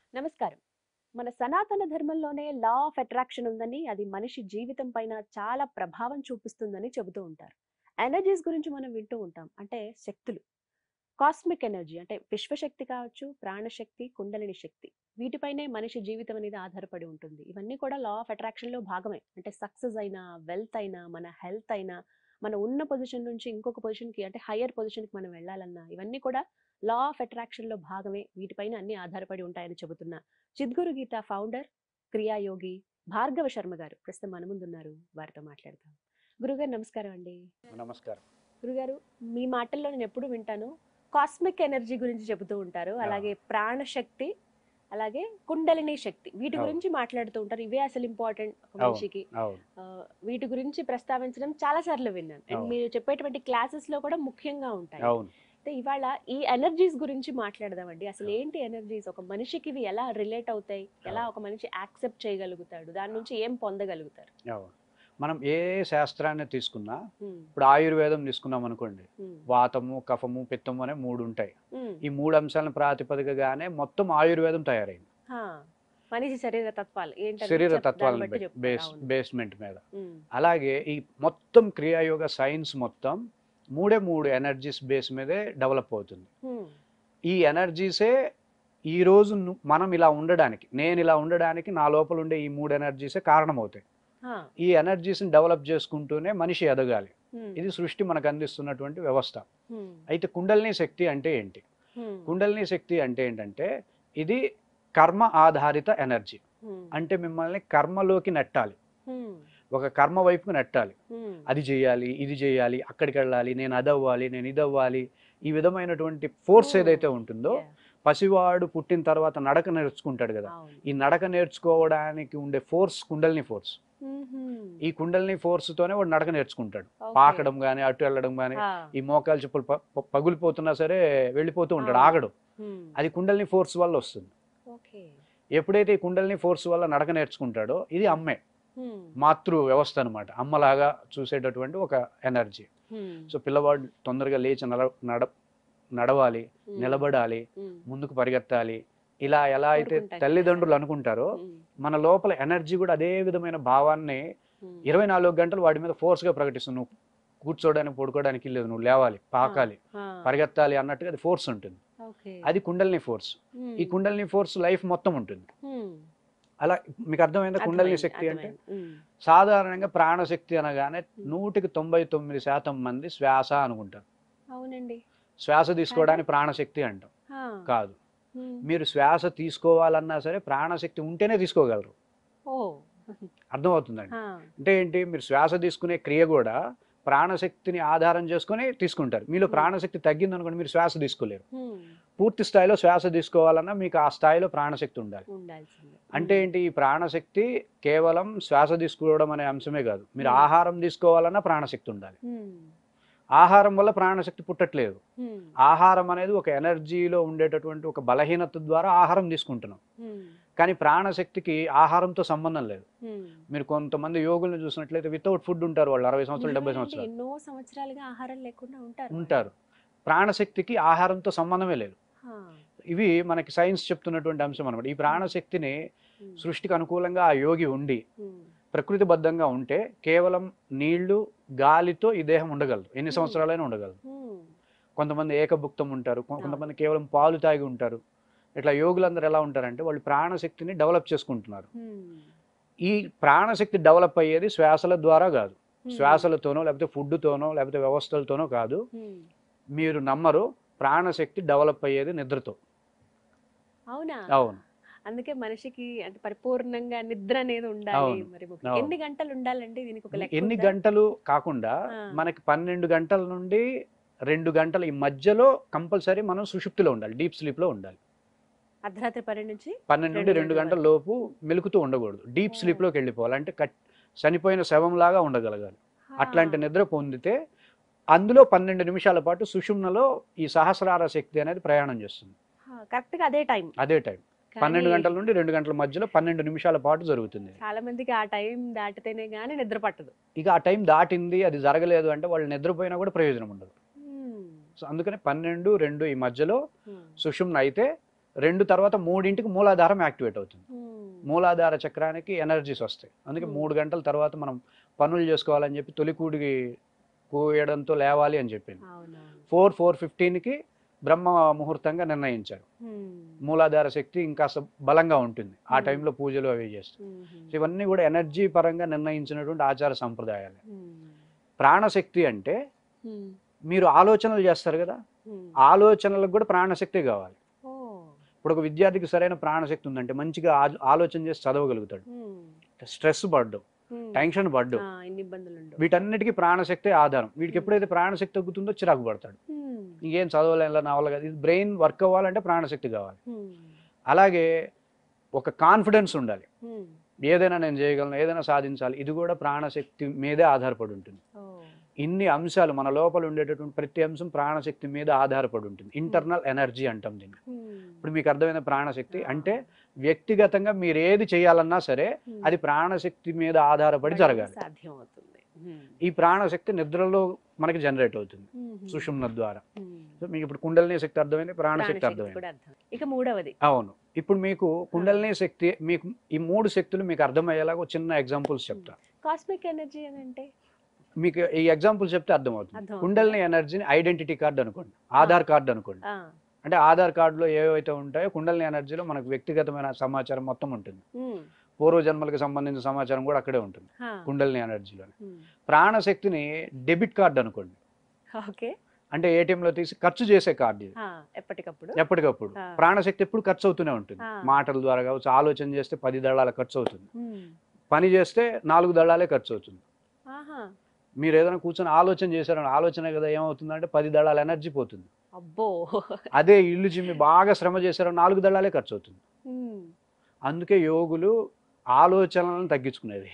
నమస్కారం మన సనాతన ధర్మంలోనే లా ఆఫ్ అట్రాక్షన్ ఉందని అది మనిషి జీవితం పైన చాలా ప్రభావం చూపిస్తుందని చెబుతూ ఉంటారు ఎనర్జీస్ గురించి మనం వింటూ ఉంటాం అంటే శక్తులు కాస్మిక్ ఎనర్జీ అంటే విశ్వశక్తి కావచ్చు ప్రాణశక్తి కుండలిని శక్తి వీటిపైనే మనిషి జీవితం అనేది ఆధారపడి ఉంటుంది ఇవన్నీ కూడా లా ఆఫ్ అట్రాక్షన్ లో భాగమే అంటే సక్సెస్ అయినా వెల్త్ అయినా మన హెల్త్ అయినా మన ఉన్న పొజిషన్ నుంచి ఇంకొక పొజిషన్ కి అంటే హయ్యర్ పొజిషన్ కి మనం వెళ్ళాలన్నా ఇవన్నీ కూడా లా ఆఫ్ అట్రాక్షన్ లో భాగమే వీటిపైన అన్ని ఆధారపడి ఉంటాయని చెబుతున్న చిద్గురు గీత ఫౌండర్ క్రియాయోగి భార్గవ శర్మ గారు ప్రస్తుతం మన ముందున్నారు వారితో మాట్లాడతాం గురుగారు నమస్కారం అండి నమస్కారం గురుగారు మీ మాటల్లో నేను ఎప్పుడు వింటాను కాస్మిక్ ఎనర్జీ గురించి చెబుతూ ఉంటారు అలాగే ప్రాణశక్తి అలాగే కుండలిని శక్తి వీటి అవును. గురించి మాట్లాడుతూ ఉంటారు ఇవే అసలు ఇంపార్టెంట్ ఒక అవును. మనిషికి అవును ఆ, వీటి గురించి ప్రస్తావించడం చాలా సార్లు విన్నాను అండ్ అవును. మీరు చెప్పేటువంటి క్లాసెస్ లో కూడా ముఖ్యంగా ఉంటాయి అవును అయితే ఇవాళ ఈ ఎనర్జీస్ గురించి మాట్లాడదామండి అసలు ఏంటి ఎనర్జీస్ ఒక మనిషికి ఇవి ఎలా రిలేట్ అవుతాయి ఎలా ఒక మనిషి యాక్సెప్ట్ చేయగలుగుతాడు దాని నుంచి ఏం పొందగలుగుతారు అవును మనం ఏ శాస్త్రాన్ని తీసుకున్నా ఉమ్, ఇప్పుడు ఆయుర్వేదం తీసుకున్నాం అనుకోండి ఉమ్, వాతము కఫము పిత్తము అనే మూడు ఉంటాయి ఉమ్. ఈ మూడు అంశాలను ప్రాతిపదికగానే మొత్తం ఆయుర్వేదం తయారైంది హా, మనిషి శరీర తత్వాలు ఏంటనేది శరీర చెప్- దాన్ని తత్వాలను బట్టి బట్టి చెప్తారు. బేస్ అవును. బేస్మెంట్ మీద ఉమ్, అలాగే ఈ మొత్తం క్రియాయోగ సైన్స్ మొత్తం మూడే మూడు ఎనర్జీస్ బేస్ మీదే డెవలప్ అవుతుంది ఉమ్, ఈ ఎనర్జీసే ఈ రోజు ను- మనం ఇలా ఉండడానికి నేను ఇలా ఉండడానికి నా లోపల ఉండే ఈ మూడు ఎనర్జీసే కారణమవుతాయి హా, ఈ ఎనర్జీస్ని డెవలప్ చేసుకుంటూనే మనిషి ఎదగాలి ఉమ్, ఇది సృష్టి మనకు అందిస్తున్నటువంటి వ్యవస్థ ఉమ్, అయితే కుండలిని శక్తి అంటే ఏంటి ఉమ్, కుండలిని శక్తి అంటే ఏంటంటే ఇది కర్మ ఆధారిత ఎనర్జీ ఉమ్, అంటే మిమ్మల్ని కర్మలోకి నెట్టాలి ఉమ్, ఒక కర్మ వైపుకి నెట్టాలి ఉమ్, అది చేయాలి ఇది చేయాలి అక్కడికి వెళ్ళాలి నేను అది అవ్వాలి నేను ఇది అవ్వాలి ఈ విధమైనటువంటి ఫోర్స్ Hmm. ఏదైతే ఉంటుందో yeah, పసివాడు పుట్టిన తర్వాత నడక నేర్చుకుంటాడు కదా అవును. ఈ నడక నేర్చుకోవడానికి ఉండే ఫోర్స్ కుండలిని ఫోర్స్ ఉమ్హుం, ఈ కుండలిని ఫోర్స్ తోనే వాడు నడక నేర్చుకుంటాడు okay. పాకడం కానీ అటు వెళ్ళడం కానీ హా, ఈ మోకాలు చెప్పులు ప- ప- పగులిపోతున్నా సరే వెళ్ళిపోతూ ఉంటాడు ఆ. ఆగడు ఉమ్, అది కుండలిని ఫోర్స్ వల్ల వస్తుంది okay. ఎప్పుడైతే ఈ కుండలిని ఫోర్స్ వల్ల నడక నేర్చుకుంటాడో ఇది అమ్మే ఉమ్, మాతృ వ్యవస్థ అనమాట అమ్మలాగా చూసేటటువంటి ఒక ఎనర్జీ ఉమ్, సో పిల్లవాడు తొందరగా లేచి నడ నడ నడవాలి ఉమ్, నిలబడాలి ఉమ్, ముందుకు పరిగెత్తాలి ఇలా ఎలా అయితే కోరుకుంటారు. తల్లిదండ్రులు అనుకుంటారో ఉమ్, మన లోపల ఎనర్జీ కూడా అదే విధమైన భావాన్ని ఉమ్, ఇరవై నాలుగు గంటలు వాడి మీద ఫోర్స్గా ప్రకటిస్తుంది నువ్వు కూర్చోడానికి పడుకోవడానికి లేదు నువ్వు లేవాలి పాకాలి హా, పరిగెత్తాలి అన్నట్టుగా అది ఫోర్స్ ఉంటుంది okay. అది కుండలిని ఫోర్స్ ఉమ్, ఈ కుండలిని ఫోర్స్ లైఫ్ మొత్తం ఉంటుంది ఉమ్, అలా మీకు అర్థమైందా కుండలిని అర్థమైంది, శక్తి అంటే అర్థమైంది. ఉమ్, సాధారణంగా ప్రాణశక్తి అనగానే నూటికి తొంభై తొమ్మిది శాతం మంది శ్వాస అనుకుంటారు అవునండి శ్వాస తీసుకోవడానికి ప్రాణశక్తి అంటాం హా, కాదు ఉమ్, మీరు శ్వాస తీసుకోవాలన్నా సరే ప్రాణశక్తి ఉంటేనే తీసుకోగలరు ఓ అర్థమవుతుందండి హా, అంటే ఏంటి మీరు శ్వాస తీసుకునే క్రియ కూడా ప్రాణశక్తిని ఆధారం చేసుకొని తీసుకుంటారు మీలో Hmm. ప్రాణశక్తి తగ్గింది అనుకోండి మీరు శ్వాస తీసుకోలేరు ఉమ్, పూర్తి స్థాయిలో శ్వాస తీసుకోవాలన్నా మీకు ఆ స్థాయిలో ప్రాణశక్తి ఉండాలి ఉండాల్సిందే అంటే ఏంటి ఈ ప్రాణశక్తి కేవలం శ్వాస తీసుకోవడం అనే అంశమే కాదు మీరు Hmm. ఆహారం తీసుకోవాలన్నా ప్రాణశక్తి ఉండాలి ఉమ్, ఆహారం వల్ల ప్రాణశక్తి పుట్టట్లేదు ఉమ్, ఆహారం అనేది ఒక ఎనర్జీలో ఉండేటటువంటి ఒక బలహీనత ద్వారా ఆహారం తీసుకుంటున్నాం ఉమ్, కానీ ప్రాణశక్తికి ఆహారంతో సంబంధం లేదు ఉమ్. మీరు కొంతమంది యోగులను చూసినట్లయితే వితౌట్ ఫుడ్ ఉంటారు వాళ్ళు అరవై సంవత్సరాలు డెబ్బై నిజమేనండి, సంవత్సరాలు ఎన్నో సంవత్సరాలుగా ఆహారం లేకుండా ఉంటారు ఉంటారు ప్రాణశక్తికి ఆహారంతో సంబంధమే లేదు హా, ఇవి మనకి సైన్స్ చెప్తున్నటువంటి అంశం అనమాట ఈ ప్రాణశక్తిని ఉమ్, సృష్టికి అనుకూలంగా ఆ యోగి ఉండి ఉమ్, ప్రకృతిబద్ధంగా ఉంటే కేవలం నీళ్లు గాలితో ఈ దేహం ఉండగలదు ఎన్ని Hmm. సంవత్సరాలైనా ఉండగలదు ఉమ్, కొంతమంది ఏకభుక్తం ఉంటారు కొ- కొంతమంది కేవలం పాలు తాగి ఉంటారు ఇట్లా యోగులందరూ ఎలా ఉంటారంటే వాళ్ళు ప్రాణశక్తిని డెవలప్ చేసుకుంటున్నారు ఉమ్, ఈ ప్రాణశక్తి డెవలప్ అయ్యేది శ్వాసల ద్వారా కాదు ఉమ్, శ్వాసలతోనో లేకపోతే ఫుడ్తోనో లేకపోతే వ్యవస్థలతోనో కాదు ఉమ్. మీరు నమ్మరు ప్రాణశక్తి డెవలప్ అయ్యేది నిద్రతో అవునా అవును అందుకే మనిషికి అంటే పరిపూర్ణంగా నిద్ర అనేది ఉండాలి అవును, మరి ముఖ్యం. అవును. ఎన్ని గంటలు ఉండాలండి దీనికి ఒక లెక్క ఎన్ని ఉందా? గంటలు కాకుండా ఆ. మనకి పన్నెండు గంటల నుండి రెండు గంటల ఈ మధ్యలో కంపల్సరీ మనం సుషుప్తిలో ఉండాలి డీప్ స్లీప్ లో ఉండాలి అర్ధరాత్రి పన్నెండు నుంచి పన్నెండు నుండి రెండు రెండు గంటల గంటల లోపు మెలుకుతూ ఉండకూడదు డీప్ ఓ. స్లీప్ లోకి వెళ్ళిపోవాలి అంటే కట్ చనిపోయిన శవంలాగా ఉండగలగాలి అట్లాంటి నిద్ర పొందితే అందులో పన్నెండు నిమిషాల పాటు సుషుమ్నలో ఈ సహస్రార శక్తి అనేది ప్రయాణం చేస్తుంది కరెక్ట్ గా అదే టైం అదే టైం పన్నెండు గంటల నుండి రెండు గంటల మధ్యలో పన్నెండు నిమిషాల పాటు జరుగుతుంది చాలా మందికి ఆ టైం దాటితేనే గానీ నిద్ర పట్టదు ఇక ఆ టైం దాటింది అది జరగలేదు అంటే వాళ్ళు నిద్రపోయినా కూడా ప్రయోజనం ఉండదు ఉమ్, సో అందుకని పన్నెండు రెండు ఈ మధ్యలో ఉమ్, సుషుమ్న అయితే రెండు తర్వాత మూడింటికి మూలాధారం యాక్టివేట్ అవుతుంది ఉమ్. మూలాధార చక్రానికి ఎనర్జీస్ వస్తాయి అందుకే Hmm. మూడు గంటల తర్వాత మనం పనులు చేసుకోవాలని చెప్పి తొలికూడికి కూయడంతో లేవాలి అని చెప్పింది అవునవును ఫోర్ ఫోర్ ఫిఫ్టీన్కి బ్రహ్మ ముహూర్తంగా నిర్ణయించారు ఉమ్. మూలాధార శక్తి ఇంకా బలంగా ఉంటుంది ఆ Hmm. టైంలో పూజలు అవి చేస్తాం ఉమ్. సో ఇవన్నీ కూడా ఎనర్జీ పరంగా నిర్ణయించినటువంటి ఆచార సంప్రదాయాలు ఉమ్. ప్రాణశక్తి అంటే ఉమ్. మీరు ఆలోచనలు చేస్తారు కదా ఉమ్. ఆలోచనలకు కూడా ప్రాణశక్తి కావాలి ఓ. ఇప్పుడు ఒక విద్యార్థికి సరైన ప్రాణశక్తి ఉందంటే మంచిగా ఆ- ఆలోచన చేసి చదవగలుగుతాడు ఉమ్. స్ట్రెస్ పడ్డు ఉమ్. టెన్షన్ పడ్డు ఆ, ఇన్ని ఇబ్బందులు ఉండవు వీటన్నిటికీ ప్రాణశక్తి ఆధారం వీడికి Hmm. ఎప్పుడైతే ప్రాణశక్తి తగ్గుతుందో చిరాకు పడతాడు ఉమ్. ఇంకేం చదవలేం నా వల్ల కాదు ఇది బ్రెయిన్ వర్క్ అవ్వాలంటే ప్రాణశక్తి కావాలి ఉమ్. అలాగే ఒక కాన్ఫిడెన్స్ ఉండాలి ఉమ్. ఏదైనా నేను చేయగలను ఏదైనా సాధించాలి ఇది కూడా ప్రాణశక్తి మీదే ఆధారపడి ఉంటుంది ఓ. ఇన్ని అంశాలు మన లోపల ఉండేటటువంటి ప్రతి అంశం ప్రాణశక్తి మీద ఆధారపడి ఉంటుంది ఇంటర్నల్ ఎనర్జీ అంటాం దీన్ని ఉమ్. ఇప్పుడు మీకు అర్థమైన ప్రాణశక్తి అంటే వ్యక్తిగతంగా మీరు ఏది చేయాలన్నా సరే ఉమ్. అది ప్రాణశక్తి మీద ఆధారపడి బయటకు జరగాలి సాధ్యం అవుతుంది ఉమ్. ఈ ప్రాణశక్తి నిద్రలో మనకి జనరేట్ అవుతుంది ఉమ్. సుషుమ్న ద్వారా ఉమ్. సో మీకు ఇప్పుడు కుండలిని శక్తి అర్థమైంది ప్రాణశక్తి ప్రాణశక్తి అర్థమైంది కూడా అర్థం ఇక మూడవది అవును ఇప్పుడు మీకు కుండలిని శక్తి మీకు ఈ మూడు శక్తులు మీకు అర్థమయ్యేలాగా ఒక చిన్న ఎగ్జాంపుల్స్ చెప్తా కాస్మిక్ ఎనర్జీ అని అంటే మీకు ఈ ఎగ్జాంపుల్ చెప్తే అర్థమవుతుంది అర్థమవుతుంది. కుండలిని ఎనర్జీని ఐడెంటిటీ కార్డు అనుకోండి ఆధార్ కార్డు అనుకోండి ఆ. అంటే ఆధార్ కార్డులో ఏవైతే ఉంటాయో కుండలిని ఎనర్జీలో మనకు వ్యక్తిగతమైన సమాచారం మొత్తం ఉంటుంది ఉమ్. పూర్వజన్మలకు సంబంధించిన సమాచారం కూడా అక్కడే ఉంటుంది ఆ. కుండలిని ఎనర్జీలో ఉమ్. ప్రాణశక్తిని డెబిట్ కార్డు అనుకోండి ఓకే అంటే ATM లో తీసి ఖర్చు చేసే కార్డు ఇది ఆ, ఎప్పటికప్పుడు ఎప్పటికప్పుడు ఆ. ప్రాణశక్తి ఎప్పుడు ఖర్చు అవుతూనే ఉంటుంది ఆ. మాటల ద్వారా కావచ్చు ఆలోచన చేస్తే పది దళాల ఖర్చు అవుతుంది ఉమ్. పని చేస్తే నాలుగు దళాలే ఖర్చు అవుతుంది ఆహా మీరు ఏదైనా కూర్చొని ఆలోచన చేశారని ఆలోచన కదా ఏమవుతుందంటే పది దళాల ఎనర్జీ పోతుంది అబ్బో అదే ఇల్లు చిమ్మి బాగా శ్రమ చేశారో నాలుగు దళాలే ఖర్చు అవుతుంది ఉమ్. అందుకే యోగులు ఆలోచనలను తగ్గించుకునేది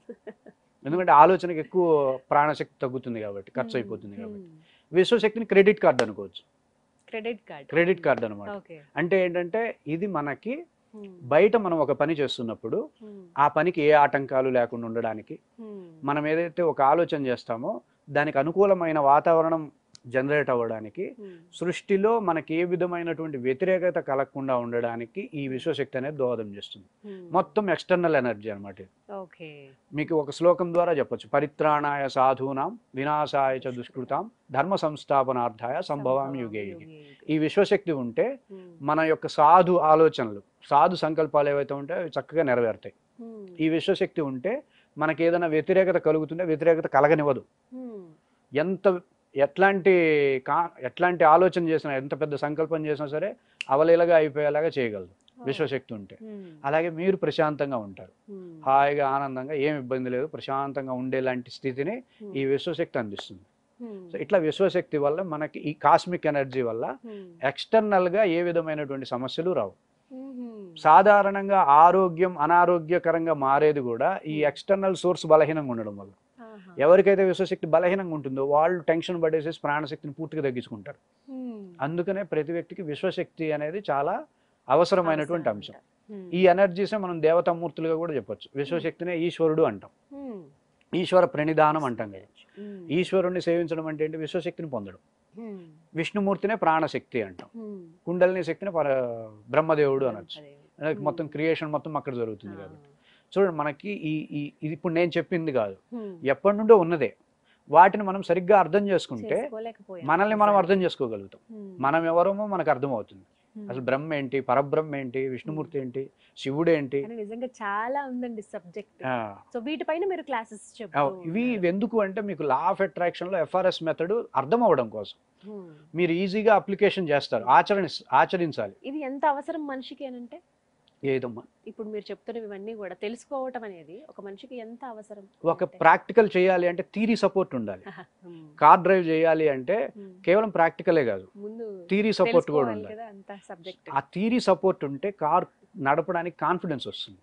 ఎందుకంటే ఆలోచనకి ఎక్కువ ప్రాణశక్తి తగ్గుతుంది కాబట్టి ఖర్చు అయిపోతుంది కాబట్టి ఉమ్. విశ్వశక్తిని క్రెడిట్ కార్డు అనుకోవచ్చు క్రెడిట్ కార్డ్ క్రెడిట్ కార్డు అనమాట ఓకే అంటే ఏంటంటే ఇది మనకి ఉమ్. బయట మనం ఒక పని చేస్తున్నప్పుడు ఉమ్. ఆ పనికి ఏ ఆటంకాలు లేకుండా ఉండడానికి ఉమ్. మనం ఏదైతే ఒక ఆలోచన చేస్తామో దానికి అనుకూలమైన వాతావరణం జనరేట్ అవ్వడానికి ఉమ్. సృష్టిలో మనకి ఏ విధమైనటువంటి వ్యతిరేకత కలగకుండా ఉండడానికి ఈ విశ్వశక్తి అనేది దోహదం చేస్తుంది ఉమ్. మొత్తం ఎక్స్టర్నల్ ఎనర్జీ అనమాట ఇది. ఓకే మీకు ఒక శ్లోకం ద్వారా చెప్పొచ్చు పరిత్రాణాయ సాధూనాం వినాశాయ చ దుష్కృతాం ధర్మ సంస్థాపనార్థాయ సంభవామి యుగే యుగే ఈ విశ్వశక్తి ఉంటే ఉమ్. మన యొక్క సాధు ఆలోచనలు సాధు సంకల్పాలు ఏవైతే ఉంటాయో అవి చక్కగా నెరవేరుతాయి ఉమ్. ఈ విశ్వశక్తి ఉంటే మనకి ఏదైనా వ్యతిరేకత కలుగుతుంటే వ్యతిరేకత కలగనివ్వదు ఉమ్. ఎంత ఎట్లాంటి కా ఎట్లాంటి ఆలోచన చేసినా ఎంత పెద్ద సంకల్పం చేసినా సరే అవలీలగా అయిపోయేలాగా చేయగలదు విశ్వశక్తి ఉంటే ఉమ్. అలాగే మీరు ప్రశాంతంగా ఉంటారు ఉమ్. హాయిగా ఆనందంగా ఏం ఇబ్బంది లేదు ప్రశాంతంగా ఉండేలాంటి స్థితిని ఉమ్. ఈ విశ్వశక్తి అందిస్తుంది ఉమ్. సో ఇట్లా విశ్వశక్తి వల్ల మనకి ఈ కాస్మిక్ ఎనర్జీ వల్ల ఉమ్. ఎక్స్టర్నల్గా ఏ విధమైనటువంటి సమస్యలు రావు ఉమ్. సాధారణంగా ఆరోగ్యం అనారోగ్యకరంగా మారేది కూడా ఈ ఎక్స్టర్నల్ సోర్స్ బలహీనంగా ఉండడం వల్ల ఆహా. ఎవరికైతే విశ్వశక్తి బలహీనంగా ఉంటుందో వాళ్ళు టెన్షన్ పడేసేసి ప్రాణశక్తిని పూర్తిగా తగ్గించుకుంటారు ఉమ్. అందుకనే ప్రతి వ్యక్తికి విశ్వశక్తి అనేది చాలా అవసరమైనటువంటి అవసరం అంశం అంటారు. ఉమ్. ఈ ఎనర్జీసే మనం దేవతామూర్తులుగా కూడా చెప్పొచ్చు విశ్వశక్తినే ఈశ్వరుడు అంటాం ఉమ్. ఈశ్వర ప్రణిధానం అంటాం కదా ఉమ్. ఈశ్వరుణ్ణి సేవించడం అంటే ఏంటి విశ్వశక్తిని పొందడం ఉమ్. విష్ణుమూర్తినే ప్రాణశక్తి అంటాం ఉమ్. కుండలిని శక్తిని పర బ్రహ్మదేవుడు అనొచ్చు అదే. అలాగే మొత్తం ఉమ్. క్రియేషన్ మొత్తం అక్కడ జరుగుతుంది ఆ. కాబట్టి చూడండి మనకి ఈ ఈ ఇది ఇప్పుడు నేను చెప్పింది కాదు ఉమ్. ఎప్పటి నుండో ఉన్నదే వాటిని మనం సరిగ్గా అర్థం చేసుకుంటే చేసుకోలేకపోయాం. మనల్ని మనం నిజమే. అర్థం చేసుకోగలుగుతాం ఉమ్. మనం ఎవరమో మనకు అర్థమవుతుంది ఉమ్. అసలు బ్రహ్మ ఏంటి పరబ్రహ్మ ఏంటి విష్ణుమూర్తి ఏంటి శివుడు ఏంటి కానీ నిజంగా చాలా ఉందండి సబ్జెక్ట్ ఆ, సో వీటిపైన మీరు క్లాసెస్ ఆ, చెప్తూ ఇవి ఉన్నారు. ఇవి ఎందుకు అంటే మీకు లా ఆఫ్ అట్రాక్షన్ లో ఎఫ్ఆర్ఎస్ మెథడ్ అర్థం అవ్వడం కోసం ఉమ్. మీరు ఈజీగా అప్లికేషన్ చేస్తారు ఆచరణ ఆచరించాలి ఇది ఎంత అవసరం మనిషికి అని అంటే ఏదమ్మా ఇప్పుడు మీరు చెప్తున్నవి ఇవన్నీ కూడా తెలుసుకోవటం అనేది ఒక మనిషికి ఎంత అవసరం ఒక అంటే? ప్రాక్టికల్ చేయాలి అంటే థీరీ సపోర్ట్ ఉండాలి ఉమ్. కార్ డ్రైవ్ చేయాలి అంటే ఉమ్. కేవలం ప్రాక్టికలే కాదు ముందు థీరీ సపోర్ట్ కూడా తెలుసుకోవాలి ఉండాలి కదా అంత సబ్జెక్ట్ ఆ థీరీ సపోర్ట్ ఉంటే కార్ నడపడానికి కాన్ఫిడెన్స్ వస్తుంది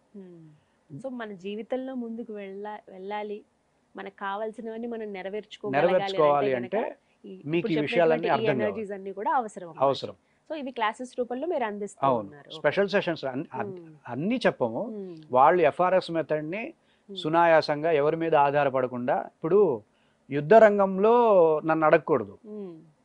సో మన జీవితంలో ముందుకు వెళ్ళ వెళ్ళాలి మనకు కావాల్సినవన్నీ మనం నెరవేర్చుకోవాలి నెరవేర్చుకోవాలి అంటే మీకు ఈ విషయాలన్నీ అర్థం కావాలి. ఎనర్జీస్ అన్ని కూడా అవసరం అన్నమాట. అవసరం సో ఇవి క్లాసెస్ రూపంలో మీరు అందిస్తూ అవును ఉన్నారు స్పెషల్ సెషన్స్ ఉమ్. అన్ని చెప్పము ఉమ్. వాళ్ళు ఎఫ్ఆర్ఎస్ మెథడ్ని ఉమ్. సునాయాసంగా ఎవరి మీద ఆధారపడకుండా ఇప్పుడు యుద్ధ రంగంలో నన్ను అడగకూడదు ఉమ్.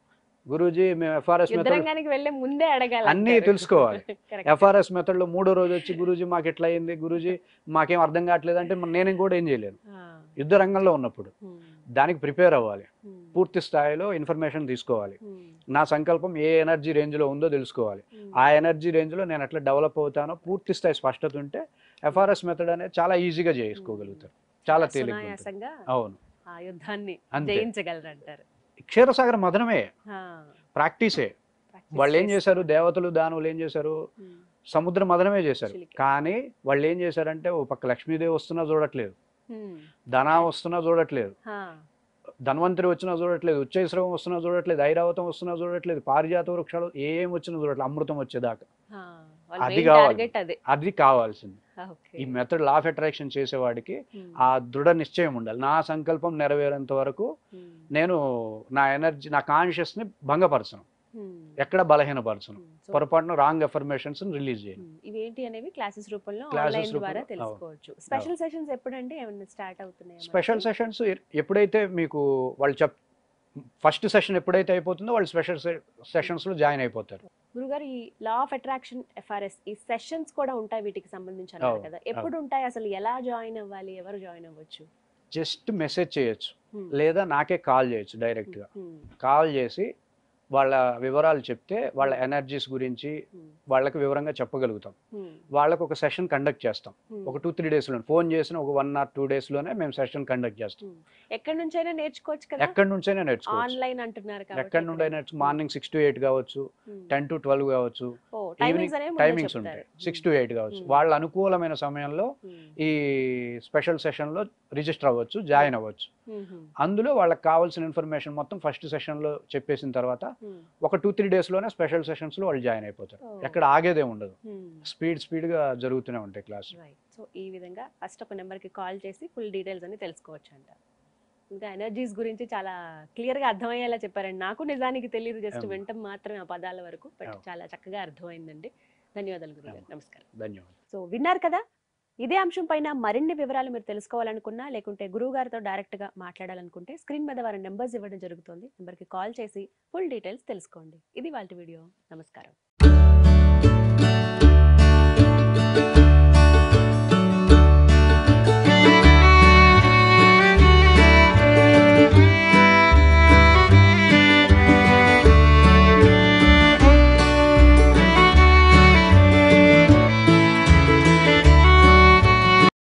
గురూజీ మేము ఎఫ్ఆర్ఎస్ మెథడ్ యుద్ధరంగానికి వెళ్ళే ముందే అడగాలి అన్నీ అంటారు. తెలుసుకోవాలి. Correct. ఎఫ్ఆర్ఎస్ మెథడ్ లో మూడో రోజు వచ్చి గురూజీ మాకు ఎట్లా అయింది గురూజీ మాకేం అర్థం కావట్లేదు అంటే మరి నేను కూడా ఏం చేయలేను ఆ, యుద్ధ రంగంలో ఉన్నప్పుడు ఉమ్, దానికి ప్రిపేర్ అవ్వాలి ఉమ్, పూర్తి స్థాయిలో ఇన్ఫర్మేషన్ తీసుకోవాలి ఉమ్, నా సంకల్పం ఏ ఎనర్జీ రేంజ్లో ఉందో తెలుసుకోవాలి ఉమ్, ఆ ఎనర్జీ రేంజ్లో నేను ఎట్లా డెవలప్ అవుతానో పూర్తి స్థాయి స్పష్టత ఉంటే ఎఫ్ఆర్ఎస్ మెథడ్ అనేది చాలా ఈజీగా చేసుకోగలుగుతారు చాలా తేలిక సునాయాసంగా అవును ఆ యుద్ధాన్ని అంతే. జయించగలరు అంటారు క్షీరసాగర మదనమే ఆ, ప్రాక్టీసే practice వాళ్ళు ఏం చేసి- చేశారు దేవతలు దానవులు ఏం చేశారు ఉమ్, సముద్ర మదనమే చేశారు చిలికి. కానీ వాళ్ళు ఏం చేశారంటే ఓ పక్క లక్ష్మీదేవి వస్తున్నా చూడట్లేదు ఉమ్, ధనా వస్తున్నా చూడట్లేదు ఆ, ధన్వంతరి వచ్చినా చూడట్లేదు ఉచ్చైశ్రవం వస్తున్నా చూడట్లేదు ఐరావతం వస్తున్నా చూడట్లేదు పారిజాత వృక్షాలు ఏం వచ్చినా చూడట్లేదు అమృతం వచ్చేదాకా ఆ, వాళ్ళ అది main కావాలి. target అదే అది కావాల్సింది ఓకే ఈ మెథడ్ లా ఆఫ్ అట్రాక్షన్ చేసేవాడికి ఉమ్, ఆ దృఢ నిశ్చయం ఉండాలి నా సంకల్పం నెరవేరేంత వరకు ఉమ్, నేను నా ఎనర్జీ నా కాన్షియస్ ని భంగపరచను ఉమ్, ఎక్కడ బలహీనపరచను ఉమ్, సో, పొరపాటున రాంగ్ ఎఫర్మేషన్స్ రిలీజ్ చేయను ఉమ్, ఇవేంటి అనేవి క్లాసెస్ రూపంలో Classes ఆన్లైన్ ద్వారా రూపంలో, తెలుసుకోవచ్చు స్పెషల్ సెషన్స్ ఎప్పుడంటే ఏమైనా స్టార్ట్ అవుతున్నాయి స్పెషల్ సెషన్స్ ఎప్పుడైతే మీకు వాళ్ళు చెప్ ఫస్ట్ సెషన్ ఎప్పుడైతే అయిపోతుందో వాళ్ళు స్పెషల్ సెషన్స్ లో జాయిన్ అయిపోతారు గురుగారు ఈ లా ఆఫ్ అట్రాక్షన్ ఎఫ్ఆర్ఎస్ ఈ సెషన్స్ కూడా ఉంటాయి వీటికి సంబంధించి అన్నారు అవును, కదా ఎప్పుడు ఉంటాయి అసలు ఎలా జాయిన్ అవ్వాలి ఎవరు జాయిన్ అవ్వచ్చు జస్ట్ మెసేజ్ చేయొచ్చు ఉమ్, లేదా నాకే కాల్ చేయొచ్చు డైరెక్ట్ గా ఉమ్, కాల్ చేసి వాళ్ళ వివరాలు చెప్తే వాళ్ళ ఎనర్జీస్ గురించి ఉమ్, వాళ్ళకి వివరంగా చెప్పగలుగుతాం ఉమ్, వాళ్ళకు ఒక సెషన్ కండక్ట్ చేస్తాం ఉమ్, ఒక టూ త్రీ డేస్లో ఫోన్ చేసిన ఒక వన్ ఆర్ టూ డేస్లోనే మేము సెషన్ కండక్ట్ చేస్తాం ఉమ్. ఎక్కడి నుంచైనా నేర్చుకోవచ్చు కదా ఎక్కడి నుంచైనా నేర్చుకోవచ్చు ఆన్లైన్ అంటున్నారు కాబట్టి ఎక్కడి నుండి నేర్చు మార్నింగ్ సిక్స్ టు ఎయిట్ కావచ్చు ఉమ్. టెన్ టు ట్వెల్వ్ కావచ్చు ఓ, ఈవినింగ్ టైమింగ్స్ అనేవి ముందే టైమింగ్స్ చెప్తారు. ఉంటాయి సిక్స్ టు ఎయిట్ కావచ్చు ఉమ్. వాళ్ళ అనుకూలమైన సమయంలో ఉమ్, ఈ స్పెషల్ సెషన్లో రిజిస్టర్ అవ్వచ్చు జాయిన్ అవ్వచ్చు ఉమ్, ఉమ్, అందులో వాళ్ళకి కావాల్సిన ఇన్ఫర్మేషన్ మొత్తం ఫస్ట్ సెషన్లో చెప్పేసిన తర్వాత ఉమ్, ఒక టూ త్రీ డేస్లోనే స్పెషల్ సెషన్స్లో వాళ్ళు జాయిన్ అయిపోతారు ఓ. ఎక్కడ ఆగేదే ఉండదు ఉమ్. స్పీడ్ స్పీడ్గా జరుగుతూనే ఉంటాయి క్లాస్ రైట్ సో ఈ విధంగా ఫస్ట్ ఒక నెంబర్కి కాల్ చేసి ఫుల్ డీటెయిల్స్ అన్ని తెలుసుకోవచ్చు అంట ఇంకా ఎనర్జీస్ గురించి చాలా క్లియర్గా అర్థమయ్యేలా చెప్పారండి నాకు నిజానికి తెలియదు జస్ట్ అవును. వింటం మాత్రమే ఆ పదాల వరకు బట్ అవును. చాలా చక్కగా అర్థమైందండి ధన్యవాదాలు గురుగారు అవును. నమస్కారం ధన్యవాదాలు సో విన్నారు కదా ఇదే అంశం పైన మరిన్ని వివరాలు మీరు తెలుసుకోవాలనుకున్నా లేకుంటే గురువు గారితో డైరెక్ట్గా మాట్లాడాలనుకుంటే స్క్రీన్ మీద వారి నెంబర్స్ ఇవ్వడం జరుగుతుంది నెంబర్కి కాల్ చేసి ఫుల్ డీటెయిల్స్ తెలుసుకోండి ఇది వాళ్ళ వీడియో నమస్కారం